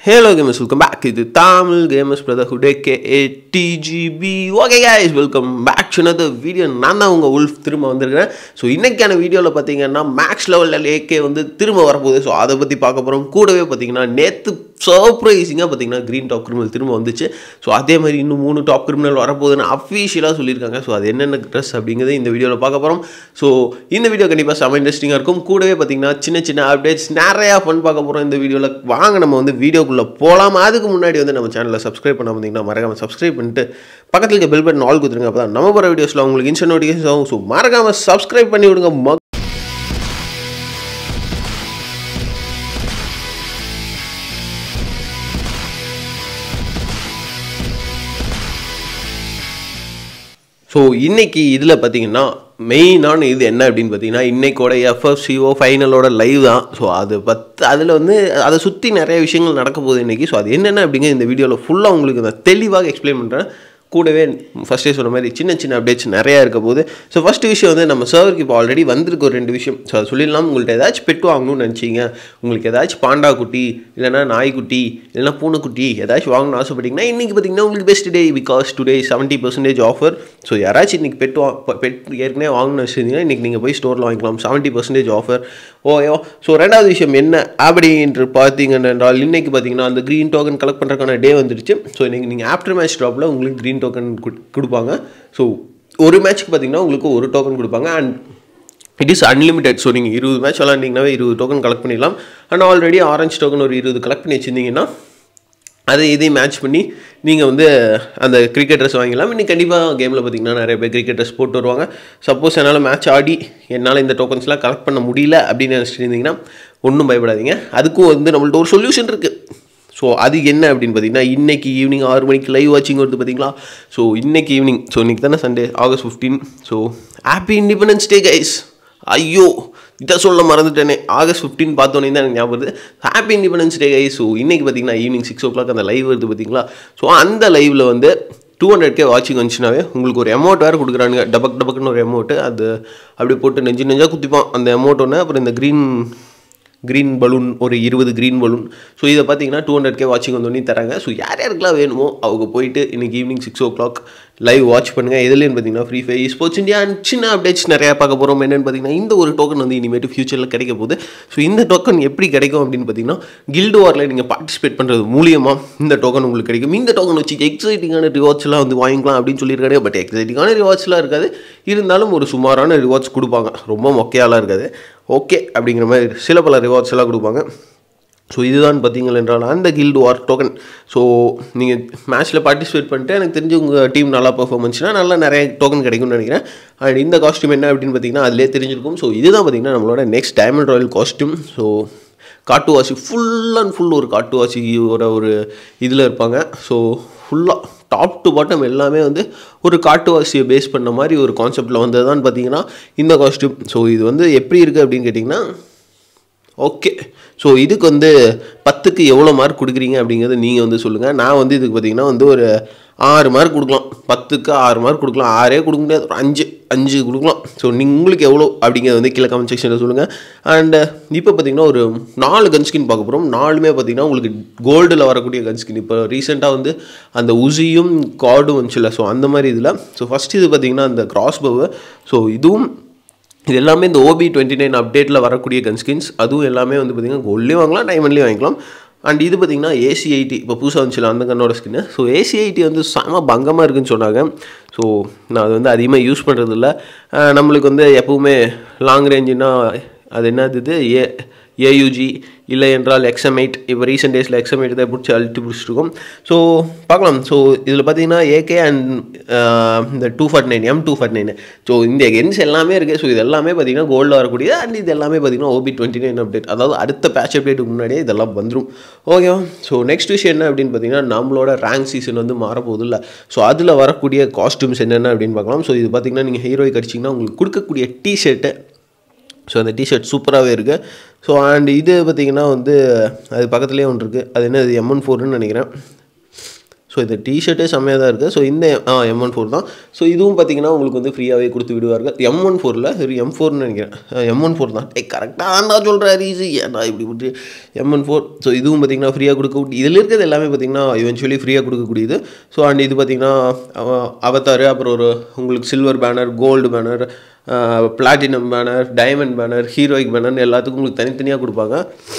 hello gamers welcome back இது Tamil gamers brotherhood AK DGP okay guys welcome back to video நான் தான் உங்கள் wolf திரும்ப வந்திருக்கிறேன் ஸோ இன்றைக்கான வீடியோவில் பார்த்தீங்கன்னா மேக்ஸ் லெவலில் ஏகே வந்து திரும்ப வரப்போகுது ஸோ அதை பற்றி பார்க்க போகிறோம் கூடவே பார்த்தீங்கன்னா நேற்று சர்ப்ரைசிங்காக பார்த்தீங்கன்னா க்ரீன் டாப் கிரிமினல் திரும்ப வந்துச்சு ஸோ அதே மாதிரி இன்னும் மூணு டாப் கிரிமினல் வரப்போகுதுன்னு அஃபீஷியலாக சொல்லியிருக்காங்க ஸோ அது என்னென்ன ட்ரெஸ் அப்படிங்கிறத இந்த வீடியோவில் பார்க்க போகிறோம் ஸோ இந்த வீடியோ கண்டிப்பாக செம இன்ட்ரெஸ்டிங்காக இருக்கும் கூடவே பார்த்தீங்கன்னா சின்ன சின்ன அப்டேட்ஸ் நிறையா ஃபன் பார்க்க போகிறோம் இந்த வீடியோவில் வாங்க நம்ம வந்து வீடியோக்குள்ளே போகலாம் அதுக்கு முன்னாடி வந்து நம்ம சேனலில் சப்ஸ்கிரைப் பண்ண வந்தீங்கன்னா மறக்காமல் சப்ஸ்கிரைப் பண்ணிட்டு பக்கத்தில் இருக்க பெல் பட்டன் ஆல் கொடுத்துருங்க அப்போ தான் நம்ம போகிற வீடியோஸில் உங்களுக்கு இன்ஸ்டன்ட் நோட்டிஃபிகேஷன் ஆகும் ஸோ மறக்காமல் சப்ஸ்கிரைப் பண்ணி விடுங்க மக் ஸோ இன்னைக்கு இதில் பார்த்தீங்கன்னா மெயினான இது என்ன அப்படின்னு பார்த்தீங்கன்னா இன்னைக்கோட எஃப்எஃப்சிஓ ஃபைனலோட லைவ் தான் ஸோ அது பத்து அதில் வந்து அதை சுற்றி நிறைய விஷயங்கள் நடக்க போகுது இன்றைக்கி ஸோ அது என்னென்ன அப்படிங்கிற இந்த வீடியோவில் ஃபுல்லாக உங்களுக்கு நான் தெளிவாக எக்ஸ்பிளைன் பண்ணுறேன் கூடவே ஃபஸ்ட்டே சொன்ன மாதிரி சின்ன சின்ன அப்டேட்ஸ் நிறையா இருக்க போகுது ஸோ ஃபஸ்ட்டு விஷயம் வந்து நம்ம சர்வருக்கு இப்போ ஆல்ரெடி வந்திருக்கு ஒரு ரெண்டு விஷயம் ஸோ அது சொல்லிடலாம் உங்கள்கிட்ட ஏதாச்சும் பெட் வாங்கணும்னு நினச்சிங்க உங்களுக்கு ஏதாச்சும் பாண்டா குட்டி இல்லைனா நாய்க்குட்டி இல்லைனா பூனைக்குட்டி ஏதாச்சும் வாங்கணும்னு ஆசைப்பட்டீங்கன்னா இன்றைக்கி பார்த்தீங்கன்னா உங்களுக்கு best day because today seventy percentage offer so யாராச்சும் இன்றைக்கி பெட் வா பெட் ஏற்கனவே வாங்கணும்னு வச்சுருந்தீங்கன்னா இன்றைக்கி நீங்கள் போய் ஸ்டோரில் வாங்கிக்கலாம் செவன்ட்டி பர்சன்டேஜ் ஆஃபர் ஓயோ ஸோ ரெண்டாவது விஷயம் என்ன அப்படின்ட்டு பார்த்தீங்க என்றால் இன்றைக்கி பார்த்தீங்கன்னா அந்த க்ரீன் டோக்கன் கலெக்ட் பண்ணுறதுக்கான டே வந்துருச்சு ஸோ இன்றைக்கி நீங்கள் ஆஃப்டர் மேட்ச் ட்ராப்பில் உங்களுக்கு க்ரீன் டோக்கன் கொடுப்பாங்க ஸோ ஒரு மேட்ச்க்கு பார்த்தீங்கன்னா உங்களுக்கு ஒரு டோக்கன் கொடுப்பாங்க and it is unlimited so நீங்கள் இருபது மேட்ச் விளாண்டிங்கனாவே இருபது டோக்கன் கலெக்ட் பண்ணிடலாம் அண்ட் ஆல்ரெடி ஆரஞ்ச் டோக்கன் ஒரு இருபது கலெக்ட் பண்ணி வச்சுருந்தீங்கன்னா அதை இதையும் மேட்ச் பண்ணி நீங்கள் வந்து அந்த கிரிக்கெட்டர்ஸ் வாங்கிக்கலாம் இன்னைக்கு கண்டிப்பாக கேமில் பார்த்தீங்கன்னா நிறைய பேர் கிரிக்கெட்டர்ஸ் போட்டு வருவாங்க சப்போஸ் என்னால் மேட்ச் ஆடி என்னால் இந்த டோக்கன்ஸ்லாம் கலெக்ட் பண்ண முடியல அப்படின்னு நினச்சிட்டு இருந்தீங்கன்னா ஒன்றும் பயப்படாதீங்க அதுக்கும் வந்து நம்மள்ட்ட ஒரு சொல்யூஷன் இருக்குது ஸோ அது என்ன அப்படின்னு பார்த்தீங்கன்னா இன்றைக்கி ஈவினிங் ஆறு மணிக்கு லைவ் வாட்சிங் வருது பார்த்தீங்களா ஸோ இன்றைக்கி ஈவினிங் ஸோ இன்றைக்கி தானே Sunday August fifteen so happy independence day guys ஐயோ இதை சொல்ல மறந்துட்டேனே ஆகஸ்ட் ஃபிஃப்டின் பார்த்தோன்னே தான் எனக்கு ஞாபகம் வருது happy independence day guys so இன்றைக்கி பார்த்தீங்கன்னா ஈவினிங் சிக்ஸ் ஓ கிளாக் அந்த லைவ் வருது பார்த்தீங்களா ஸோ அந்த லைவில் வந்து டூ ஹண்ட்ரட் கே வாட்சிங் வந்துச்சுனாவே உங்களுக்கு ஒரு அமௌண்ட் வேறு கொடுக்குறானுங்க டபக் டபக்குன்னு ஒரு அமௌண்ட்டு அது அப்படி போட்டு நெஞ்சு நெஞ்சாக குத்திப்பான் அந்த அமௌண்ட் ஒன்று அப்புறம் இந்த க்ரீன் க்ரீன் பலூன் ஒரு இருபது க்ரீன் பலூன் ஸோ இதை பார்த்தீங்கன்னா டூ ஹண்ட்ரட் கே வாட்சிங் வந்தோடனே தராங்க ஸோ யார் யாருக்கெல்லாம் வேணுமோ அவங்க போயிட்டு இன்றைக்கி evening six o'clock live watch பண்ணுங்கள் எதுலேன்னு பார்த்தீங்கன்னா ஃப்ரீ ஃபயர் ஸ்போர்ட்ஸ் இந்தியா சின்ன அப்டேட்ஸ் நிறையா பார்க்க போகிறோம் என்னென்னு பார்த்தீங்கன்னா இந்த ஒரு டோக்கன் வந்து இனிமேட்டு ஃபியூச்சரில் கிடைக்க போகுது ஸோ இந்த டோக்கன் எப்படி கிடைக்கும் அப்படின்னு பார்த்தீங்கன்னா கில்டு வாரில் நீங்கள் பார்ட்டிசிபேட் பண்ணுறது மூலியமாக இந்த டோக்கன் உங்களுக்கு கிடைக்கும் இந்த டோக்கன் வச்சு எக்ஸைட்டிங்கான ரிவார்ட்ஸ்லாம் வந்து வாங்கிக்கலாம் அப்படின்னு சொல்லியிருக்காரு பட் எக்ஸைட்டிங்கான ரிவார்ட்ஸ்லாம் இருக்காது இருந்தாலும் ஒரு சுமாரான ரிவார்ட்ஸ் கொடுப்பாங்க ரொம்ப மொக்கையாலாம் இருக்காது ஓகே அப்படிங்கிற மாதிரி சில பல ரிவார்ட்ஸ் எல்லாம் கொடுப்பாங்க ஸோ இதுதான் பார்த்தீங்கள் என்றால் அந்த கில்டு வார் டோக்கன் ஸோ நீங்கள் மேட்ச்சில் பார்ட்டிசிபேட் பண்ணிட்டு எனக்கு தெரிஞ்சு உங்கள் டீம் நல்லா பர்ஃபார்மன்ஸ்னால் நல்லா நிறைய டோக்கன் கிடைக்கும்னு நினைக்கிறேன் அண்ட் இந்த காஸ்ட்யூம் என்ன அப்படின்னு பார்த்தீங்கன்னா அதிலே தெரிஞ்சிருக்கும் ஸோ இதுதான் பார்த்தீங்கன்னா நம்மளோட next diamond royal costume so காட்டுவாசி ஃபுல் அண்ட் ஃபுல் ஒரு காட்டுவாசியோட ஒரு இதில் இருப்பாங்க ஸோ ஃபுல்லாக டாப் டு பாட்டம் எல்லாமே வந்து ஒரு காட்டுவாசியை பேஸ் பண்ண மாதிரி ஒரு கான்செப்டில் வந்தது தான் பார்த்தீங்கன்னா இந்த காஸ்ட்யூம் ஸோ இது வந்து எப்படி இருக்குது அப்படின்னு கேட்டிங்கன்னா ஓகே ஸோ இதுக்கு வந்து பத்துக்கு எவ்வளோ மார்க் கொடுக்குறீங்க அப்படிங்கிறத நீங்கள் வந்து சொல்லுங்கள் நான் வந்து இதுக்கு பார்த்தீங்கன்னா வந்து ஒரு ஆறு மார்க் கொடுக்கலாம் பத்துக்கு ஆறு மார்க் கொடுக்கலாம் ஆறே கொடுக்க முடியாது ஒரு அஞ்சு அஞ்சு கொடுக்கலாம் ஸோ நீங்கள் உங்களுக்கு எவ்வளோ அப்படிங்கிறத வந்து கீழே கமெண்ட் செக்ஷனில் சொல்லுங்கள் அண்டு இப்போ பார்த்தீங்கன்னா ஒரு நாலு கன் ஸ்கின் பார்க்க போகிறோம் நாலுமே பார்த்தீங்கன்னா உங்களுக்கு கோல்டில் வரக்கூடிய கன் ஸ்கின் இப்போ ரீசெண்டாக வந்து அந்த உசியும் கார்டும் வந்துச்சுல ஸோ அந்த மாதிரி இதில் ஸோ ஃபஸ்ட் இது பார்த்தீங்கன்னா அந்த கிராஸ் பவு ஸோ இதுவும் இது எல்லாமே இந்த ஓபி டுவெண்ட்டி நைன் அப்டேட்டில் வரக்கூடிய கன்ஸ்கின்ஸ் அதுவும் எல்லாமே வந்து பார்த்திங்கன்னா கோல்ட்லேயும் வாங்கலாம் டைமண்ட்லேயும் வாங்கிக்கலாம் அண்ட் இது பார்த்திங்கன்னா ஏசி ஐடி இப்போ புதுசாக வந்துச்சுல அந்த கண்ணோட ஸ்கின்னு ஸோ ஏசி ஐடி வந்து செம பங்கமாக இருக்குன்னு சொன்னாங்க ஸோ நான் அது வந்து அதிகமாக யூஸ் பண்ணுறதில்ல நம்மளுக்கு வந்து எப்போவுமே லாங் ரேஞ்சுன்னா அது என்னது ஏ ஏயூஜி இல்லை என்றால் எக்ஸமைட் இப்போ ரீசெண்ட் டேஸில் எக்ஸமைட் தான் பிடிச்சி அழுத்தி பிடிச்சிருக்கோம் ஸோ பார்க்கலாம் ஸோ இதில் பார்த்தீங்கன்னா ஏகே அண்ட் இந்த two forty nine M two forty nine so இந்த என்ஸ் எல்லாமே இருக்குது ஸோ இது எல்லாமே பார்த்தீங்கன்னா கோல்டில் வரக்கூடியது அண்ட் இது எல்லாமே பார்த்தீங்கன்னா ஓபி டுவெண்ட்டி நைன் அப்டேட் அதாவது அடுத்த பேட்ச் அப்டேட்டுக்கு முன்னாடியே இதெல்லாம் வந்துடும் ஓகேவா ஸோ நெக்ஸ்ட் விஷயம் என்ன அப்படின்னு பார்த்தீங்கன்னா நம்மளோட ரேங்க் சீசன் வந்து மாறப்போகுது இல்லை ஸோ அதில் வரக்கூடிய காஸ்டியூம்ஸ் என்னென்ன அப்படின்னு பார்க்கலாம் ஸோ இது பார்த்தீங்கன்னா நீங்கள் ஹீரோய்க்கு அடிச்சிங்கன்னா உங்களுக்கு கொடுக்கக்கூடிய டிஷர்ட்டு ஸோ அந்த டிஷர்ட் சூப்பராகவே இருக்குது ஸோ அண்ட் இது பார்த்திங்கன்னா வந்து அது பக்கத்துலேயே ஒன்று இருக்குது அது என்ன இது எம்என் ஃபோர்னு நினைக்கிறேன் ஸோ இந்த டிஷர்ட்டே செம்மையாக தான் இருக்குது ஸோ இந்த எம் ஒன் ஃபோர் தான் ஸோ இதுவும் பார்த்தீங்கன்னா உங்களுக்கு வந்து ஃப்ரீயாகவே கொடுத்து விடுவார்கள் எம் ஒன் ஃபோரில் ஒரு எம் ஃபோர்னு நினைக்கிறேன் எம் ஒன் ஃபோர் தான் ஏ கரெக்டாக நான் சொல்கிறேன் ஈஸி ஏன்டா இப்படி விட்டு எம் ஒன் ஃபோர் ஸோ இதுவும் பார்த்தீங்கன்னா ஃப்ரீயாக கொடுக்க இதில் இருக்கிறது எல்லாமே பார்த்தீங்கன்னா இவென்ச்சுவலி ஃப்ரீயாக கொடுக்கக்கூடியது ஸோ அண்ட் இது பார்த்தீங்கன்னா அவத்தார் அப்புறம் ஒரு உங்களுக்கு silver banner gold banner platinum banner diamond banner heroic banner எல்லாத்துக்கும் உங்களுக்கு தனித்தனியாக கொடுப்பாங்க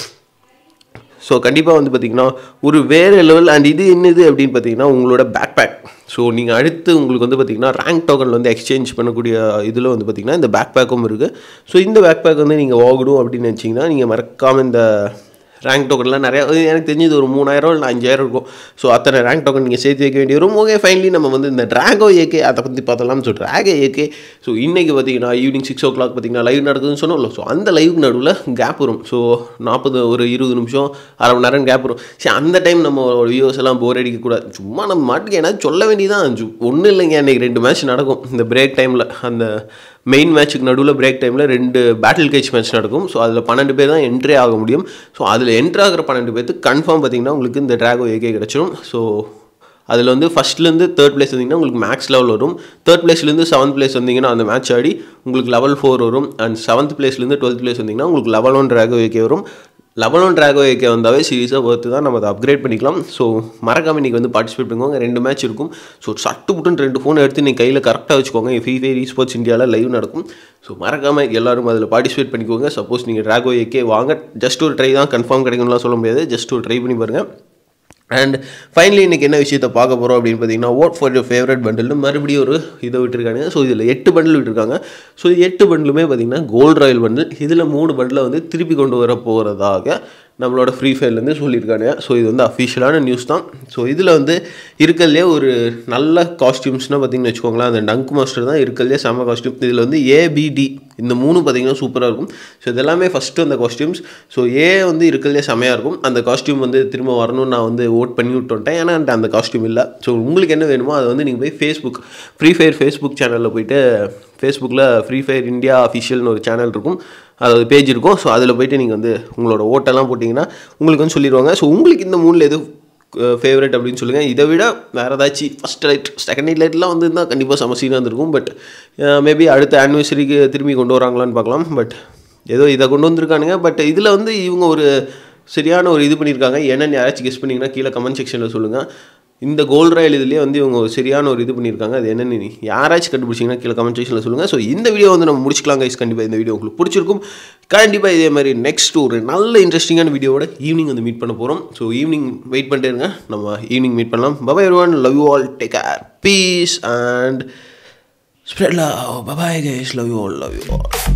ஸோ கண்டிப்பாக வந்து பார்த்திங்கன்னா ஒரு வேறு லெவல் அண்ட் இது என்னது அப்படின்னு பார்த்தீங்கன்னா உங்களோட பேக் பேக் ஸோ நீங்கள் அடுத்து உங்களுக்கு வந்து பார்த்திங்கன்னா ரேங்க் டோக்கனில் வந்து எக்ஸ்சேஞ்ச் பண்ணக்கூடிய இதில் வந்து பார்த்திங்கன்னா இந்த பேக் பேக்கும் இருக்குது ஸோ இந்த பேக் பேக் வந்து நீங்கள் வாங்கணும் அப்படின்னு நினச்சிங்கன்னா நீங்கள் மறக்காமல் இந்த ரேங்க் டோக்கன்லாம் நிறையா எனக்கு தெரிஞ்சது ஒரு மூணாயிரம் இல்லை அஞ்சாயிரம் இருக்கும் ஸோ அத்தனை ரேங்க் டோக்கன் நீங்கள் சேர்த்து வைக்க வேண்டிய வரும் ஓகே ஃபைனலி நம்ம வந்து இந்த ட்ராகோ ஏகே அதை பற்றி பார்த்தலாம் ஸோ ட்ராகோ ஏகே ஸோ இன்றைக்கி பார்த்தீங்கன்னா ஈவினிங் சிக்ஸ் ஓ கிளாக் பார்த்தீங்கன்னா லைவ் நடக்குதுன்னு சொன்னோம்ல ஸோ அந்த லைவ் நடுவில் கேப் வரும் ஸோ நாற்பது ஒரு இருபது நிமிஷம் அரை மணி நேரம் கேப் வரும் சரி அந்த டைம் நம்ம வியூஸ் எல்லாம் போர் அடிக்கக்கூடாது சும்மா நம்ம மாட்டுக்கு ஏன்னா சொல்ல வேண்டியதான் ஒன்றும் இல்லைங்க இன்றைக்கி ரெண்டு மேட்ச் நடக்கும் இந்த பிரேக் டைமில் அந்த மெயின் மேட்ச்சுக்கு நடுவில் பிரேக் டைமில் ரெண்டு பேட்டில் கேஜ் மேட்ச் நடக்கும் ஸோ அதில் பன்னெண்டு பேர் தான் என்ட்ரி ஆக முடியும் ஸோ அதில் என்ட்ரி ஆகிற பன்னெண்டு பேர்த்துக்கு கன்ஃபார்ம் பார்த்தீங்கன்னா உங்களுக்கு இந்த ட்ராகோ ஏகே கிடச்சிரும் ஸோ அதில் வந்து ஃபஸ்ட்லேருந்து தேர்ட் பிளேஸ் வந்தீங்கன்னா உங்களுக்கு மேக்ஸ் லெவல் வரும் தேர்ட் பிளேஸ்லேருந்து செவன்த் பிளேஸ் வந்தீங்கன்னா அந்த மேட்ச் ஆடி உங்களுக்கு லெவல் ஃபோர் வரும் அண்ட் செவன்த் பிளேஸ்லேருந்து டுவெல்த் பிளேஸ் வந்தீங்கன்னா உங்களுக்கு லெவல் ஒன் ட்ராகோ ஏகே வரும் லெவல் ஒன் ட்ராகோ ஏகே வந்தாவே சீரியஸாக ஒர்த்து தான் நம்ம அதை அப்கிரேட் பண்ணிக்கலாம் ஸோ மறக்காம இன்றைக்கி வந்து பார்ட்டிசிபேட் பண்ணுவாங்க ரெண்டு மேட்ச் இருக்கும் ஸோ சட்டு புட்டுன்னு ரெண்டு ஃபோன் எடுத்து நீங்கள் கையில் கரெக்டாக வச்சுக்கோங்க ஃப்ரீ ஃபயர் இ ஸ்போர்ட்ஸ் இந்தியாவில் லைவ் நடக்கும் ஸோ மறக்காமல் எல்லாரும் அதில் பார்ட்டிசிபேட் பண்ணிக்கோங்க சப்போஸ் நீங்கள் ட்ராகோ ஏகே வாங்க ஜஸ்ட் ஒரு ட்ரை தான் கன்ஃபார்ம் கிடைக்கும்லாம் சொல்ல முடியாது ஜஸ்ட் ஒரு ட்ரை பண்ணி பாருங்கள் அண்ட் ஃபைனலி இன்றைக்கி என்ன விஷயத்தை பார்க்க போகிறோம் அப்படின்னு பார்த்தீங்கன்னா ஓட் ஃபார் யோர் ஃபேவரட் பண்டில்னு மறுபடியும் ஒரு இதை விட்டுருக்காங்க ஸோ இதில் எட்டு பண்டில் விட்டுருக்காங்க ஸோ எட்டு பண்டிலுமே பார்த்தீங்கன்னா கோல்ட் ராயல் பண்டில் இதில் மூணு பண்டில் வந்து திருப்பி கொண்டு வர போகிறதாக நம்மளோட ஃப்ரீ ஃபயர்லேருந்து சொல்லியிருக்காங்க ஸோ இது வந்து அஃபிஷியலான நியூஸ் தான் ஸோ இதில் வந்து இருக்கிறதுலே ஒரு நல்ல காஸ்டியூம்ஸ்னால் பார்த்தீங்கன்னு வச்சுக்கோங்களேன் அந்த டங்க் மாஸ்டர் தான் இருக்கிறதுலே செம்ம காஸ்டியூம் இதில் வந்து ஏபிடி இந்த மூணு பார்த்தீங்கன்னா சூப்பராக இருக்கும் ஸோ இதெல்லாமே ஃபஸ்ட்டு அந்த காஸ்டியூம்ஸ் ஸோ ஏ வந்து இருக்கிறதுலே செம்மையாக இருக்கும் அந்த காஸ்டியூம் வந்து திரும்ப வரணும்னு நான் வந்து ஓட் பண்ணி விட்டுட்டேன் ஏன்னா என்கிட்ட அந்த காஸ்டியூம் இல்லை ஸோ உங்களுக்கு என்ன வேணுமோ அதை வந்து நீங்கள் போய் ஃபேஸ்புக் ஃப்ரீ ஃபயர் ஃபேஸ்புக் சேனலில் போயிட்டு ஃபேஸ்புக்கில் ஃப்ரீ ஃபயர் இந்தியா அஃபிஷியல்னு ஒரு சேனல் இருக்கும் அதாவது பேஜ் இருக்கும் ஸோ அதில் போயிட்டு நீங்கள் வந்து உங்களோட ஓட்டெல்லாம் போட்டிங்கன்னா உங்களுக்கு வந்து சொல்லிடுவாங்க ஸோ உங்களுக்கு இந்த மூணில் எது ஃபேவரட் அப்படின்னு சொல்லுங்கள் இதை விட வேறு ஏதாச்சும் ஃபஸ்ட் லைட் செகண்ட் நைட் லைட்லாம் வந்து இருந்தால் கண்டிப்பாக சமசீனாக இருந்திருக்கும் பட் மேபி அடுத்த ஆனிவர்சரிக்கு திரும்பி கொண்டு வராங்களான்னு பார்க்கலாம் பட் ஏதோ இதை கொண்டு வந்திருக்கானுங்க பட் இதில் வந்து இவங்க ஒரு சரியான ஒரு இது பண்ணியிருக்காங்க என்னென்னு யாராச்சும் கெஸ் பண்ணிங்கன்னா கீழே கமெண்ட் செக்ஷனில் சொல்லுங்கள் இந்த கோல்ட் ராயல் இதுலேயே வந்து இவங்க ஒரு சரியான ஒரு இது பண்ணியிருக்காங்க அது என்னென்னு நீ யாராச்சும் கண்டுபிடிச்சிங்கன்னா கீழே கமெண்ட் செக்ஷனில் சொல்லுங்கள் ஸோ இந்த வீடியோ வந்து நம்ம முடிச்சுக்கலாம் கைஸ் கண்டிப்பாக இந்த வீடியோ உங்களுக்கு பிடிச்சிருக்கும் கண்டிப்பாக இதே மாதிரி நெக்ஸ்ட் ஒரு நல்ல இன்ட்ரெஸ்டிங்கான வீடியோவோட ஈவினிங் வந்து மீட் பண்ண போகிறோம் ஸோ ஈவினிங் வெயிட் பண்ணிட்டே இருங்க நம்ம ஈவினிங் மீட் பண்ணலாம் bye bye one love you all take care peace and spread love bye bye guys love you all love you all